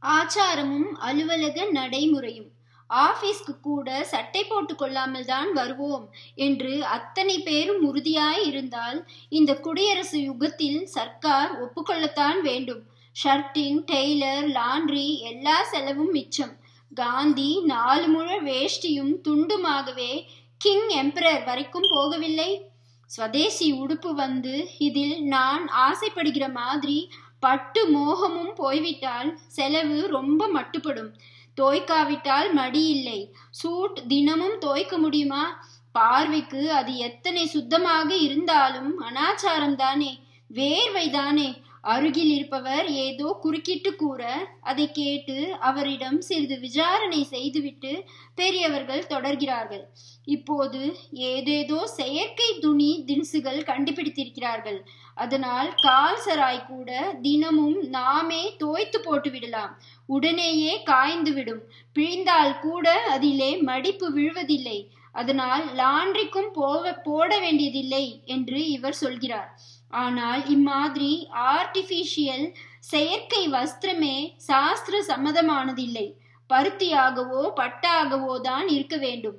ஆச்சாரமும் அலுவலக நடைமுறையும் ஆபீஸ்க்கு கூட சட்டை போட்டுக் கொள்ளாமல் தான் வருவோம் என்று அத்தனை பேரும் உறுதியாய் இருந்தால் இந்த குடியரசு யுகத்தில் சர்க்கார் ஒப்புக்கொள்ளத்தான் வேண்டும் ஷர்ட்டிங் டெய்லர் லாண்ட்ரி எல்லா செலவும் மிச்சம் காந்தி நாலு முழ வேஷ்டியும் துண்டுமாகவே கிங் எம்பரர் வரைக்கும் போகவில்லை ஸ்வதேசி உடுப்பு வந்து இதில் நான் ஆசைப்படுகிற மாதிரி பட்டு மோகமும் போய்விட்டால் செலவு ரொம்ப மட்டுப்படும் தோய்க்காவிட்டால் மடி இல்லை சூட் தினமும் தோய்க்க முடியுமா பார்வைக்கு அது எத்தனை சுத்தமாக இருந்தாலும் அனாச்சாரம் தானே வேர்வை தானே அருகில் இருப்பவர் ஏதோ குறுக்கிட்டு கூற அதை கேட்டு அவரிடம் சிறிது விசாரணை செய்துவிட்டு பெரியவர்கள் தொடர்கிறார்கள் இப்போது ஏதேதோ செயற்கை துணி தினுசுகள் கண்டுபிடித்திருக்கிறார்கள் அதனால் கால் சராய் கூட தினமும் நாமே தோய்த்து போட்டு விடலாம் உடனேயே காய்ந்து விடும் பிழிந்தால் கூட அதிலே மடிப்பு விழுவதில்லை அதனால் லாண்ட்ரிக்கும் போவ போட வேண்டியதில்லை என்று இவர் சொல்கிறார் ஆனால் இம்மாதிரி ஆர்டிபிஷியல் செயற்கை வஸ்திரமே சாஸ்திர சம்மதமானதில்லை பருத்தியாகவோ பட்டாகவோ தான் இருக்க வேண்டும்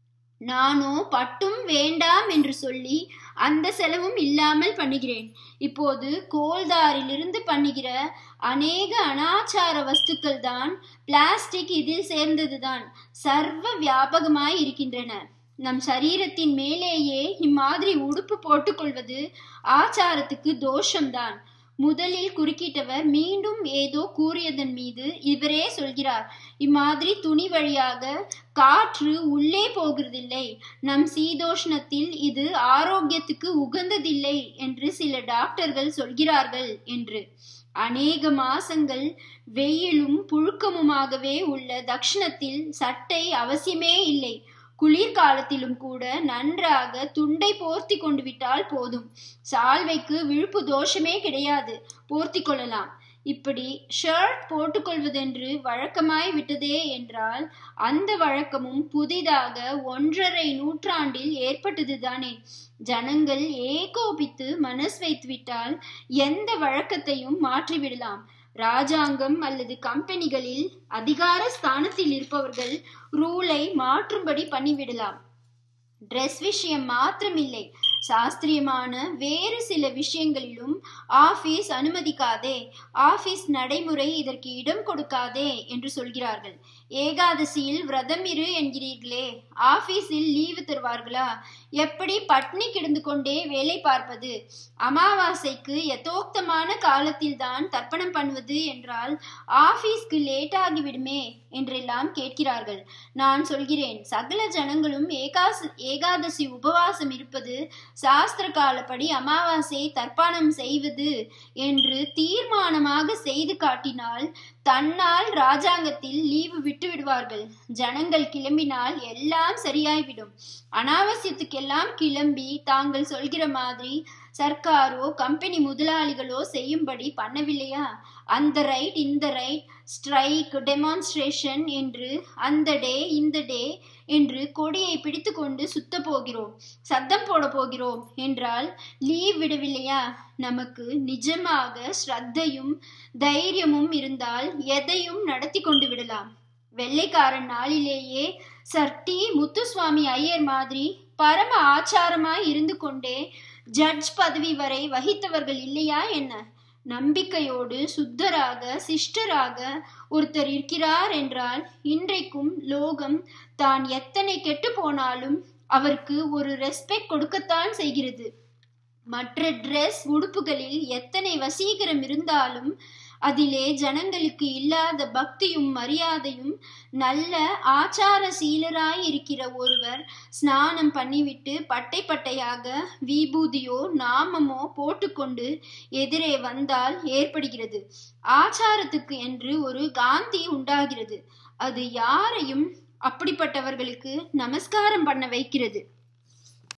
நானோ பட்டும் வேண்டாம் என்று சொல்லி அந்த செலவும் இல்லாமல் பண்ணுகிறேன் இப்போது கோல்தாரிலிருந்து பண்ணுகிற அநேக அனாச்சார வஸ்துக்கள் தான் பிளாஸ்டிக் இதில் சேர்ந்ததுதான் சர்வ வியாபகமாய் இருக்கின்றன நம் சரீரத்தின் மேலேயே இம்மாதிரி உடுப்பு போட்டுக்கொள்வது ஆச்சாரத்துக்கு தோஷம்தான் முதலில் குறுக்கிட்டவர் மீண்டும் ஏதோ கூறியதன் மீது இவரே சொல்கிறார் இம்மாதிரி துணி வழியாக காற்று உள்ளே போகிறதில்லை நம் சீதோஷ்ணத்தில் இது ஆரோக்கியத்துக்கு உகந்ததில்லை என்று சில டாக்டர்கள் சொல்கிறார்கள் என்று அநேக மாசங்கள் வெயிலும் புழுக்கமுமாகவே உள்ள தக்ஷணத்தில் சட்டை அவசியமே இல்லை குளிர்காலத்திலும் கூட நன்றாக துண்டை போர்த்தி கொண்டு விட்டால் போதும் சால்வைக்கு விழுப்பு தோஷமே கிடையாது போர்த்தி கொள்ளலாம் இப்படி ஷர்ட் போட்டுக்கொள்வதென்று வழக்கமாய் விட்டதே என்றால் அந்த வழக்கமும் புதிதாக ஒன்றரை நூற்றாண்டில் ஏற்பட்டதுதானே ஜனங்கள் ஏகோபித்து மனஸ் வைத்து விட்டால் எந்த வழக்கத்தையும் மாற்றிவிடலாம் ராஜாங்கம் அல்லது கம்பெனிகளில் அதிகார ஸ்தானத்தில் இருப்பவர்கள் ரூலை மாற்றும்படி பண்ணிவிடலாம் ட்ரெஸ் விஷயம் மாத்திரமில்லை சாஸ்திரியமான வேறு சில விஷயங்களிலும் ஆபீஸ் அனுமதிக்காதே ஆபீஸ் நடைமுறை இதற்கு இடம் கொடுக்காதே என்று சொல்கிறார்கள் ஏகாதசியில் விரதம் இரு என்கிறீர்களே ஆபீஸில் லீவு தருவார்களா எப்படி பட்னி கிடந்து கொண்டே வேலை பார்ப்பது அமாவாசைக்கு யதோக்தமான காலத்தில் தான் தர்ப்பணம் பண்ணுவது என்றால் ஆபீஸ்க்கு லேட் ஆகிவிடுமே என்றெல்லாம் கேட்கிறார்கள் நான் சொல்கிறேன் சகல ஜனங்களும் ஏகாச ஏகாதசி உபவாசம் இருப்பது சாஸ்திர காலப்படி அமாவாசை தர்ப்பணம் செய்வது என்று தீர்மானமாக செய்து காட்டினால் தன்னால் ராஜாங்கத்தில் லீவு விட்டு விடுவார்கள் ஜனங்கள் கிளம்பினால் எல்லாம் சரியாய்விடும் அனாவசியத்துக்கெல்லாம் கிளம்பி தாங்கள் சொல்கிற மாதிரி சர்க்காரோ கம்பெனி முதலாளிகளோ செய்யும்படி பண்ணவில்லையா அந்த ரைட் இந்த ரைட் ஸ்ட்ரைக் டெமான்ஸ்ட்ரேஷன் என்று அந்த டே இந்த டே என்று கொடியை பிடித்து கொண்டு சுத்த போகிறோம் சத்தம் போட போகிறோம் என்றால் லீவ் விடவில்லையா நமக்கு நிஜமாக ஸ்ரத்தையும் தைரியமும் இருந்தால் எதையும் நடத்தி கொண்டு விடலாம் வெள்ளைக்காரன் நாளிலேயே சர் டி முத்துசுவாமி ஐயர் மாதிரி பரம ஆச்சாரமாய் இருந்து கொண்டே ஜட்ஜ் பதவி வரை வகித்தவர்கள் இல்லையா என்ன நம்பிக்கையோடு சுத்தராக சிஷ்டராக ஒருத்தர் இருக்கிறார் என்றால் இன்றைக்கும் லோகம் தான் எத்தனை கெட்டு போனாலும் அவருக்கு ஒரு ரெஸ்பெக்ட் கொடுக்கத்தான் செய்கிறது மற்ற ட்ரெஸ் உடுப்புகளில் எத்தனை வசீகரம் இருந்தாலும் அதிலே ஜனங்களுக்கு இல்லாத பக்தியும் மரியாதையும் நல்ல ஆச்சார சீலராய் இருக்கிற ஒருவர் ஸ்நானம் பண்ணிவிட்டு பட்டை பட்டையாக விபூதியோ நாமமோ போட்டுக்கொண்டு எதிரே வந்தால் ஏற்படுகிறது ஆச்சாரத்துக்கு என்று ஒரு காந்தி உண்டாகிறது அது யாரையும் அப்படிப்பட்டவர்களுக்கு நமஸ்காரம் பண்ண வைக்கிறது